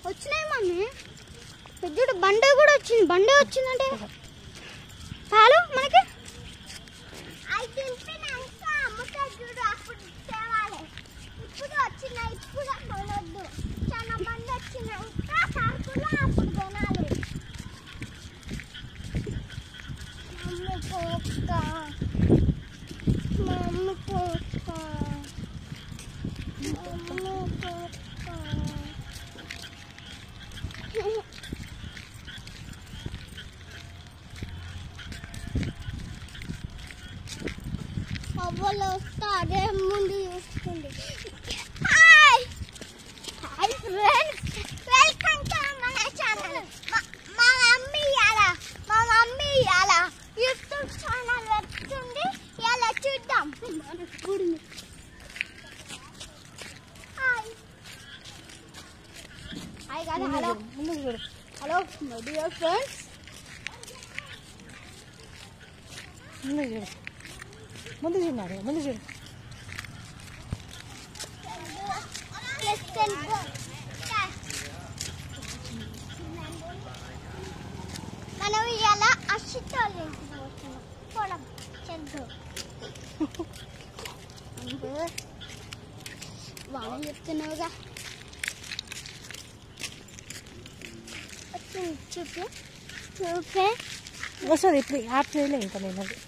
వచ్చినాయి మమ్మీ పెద్దడు బండి కూడా వచ్చింది బండి వచ్చిందంటే పాలు మనకి అవి తింపినాక అమ్ముతారు చూడు అప్పుడు తేవాలి ఇప్పుడు వచ్చినాయి ఇప్పుడు కొనొద్దు చాలా మంది వచ్చినాక సరుకులు అప్పుడు కొనాలి మమ్మీ పోక్క మమ్మీ పోక్క మమ్మీ పోక్క అవ్వలు వస్తే అదే ముందు చూస్తుంది hi hi friends welcome to మన ఛానల్ మా మమ్మీ ఇయాల మా మమ్మీ ఇయాల యూట్యూబ్ ఛానల్ పెడుతుంది ఇలా చూద్దాం హాయ్ హాయ్ కాదు హలో ముందు చూడు హలో మై డియర్ ఫ్రెండ్స్ ముందు చూడు ముందు చూడు ముందు చూడు Listen మనం ఇవాళ అక్షితాలు వేసుకుంటున్నాం పొలం చెద్దు బాగా చెప్తున్నావుగా వచ్చి చూపు చూపే వస్తుంది ఇప్పుడు యాప్ చేయలే ఇంకా నేను అది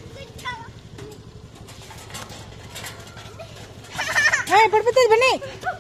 అన్నయ్య పడిపోతుంది బన్నీ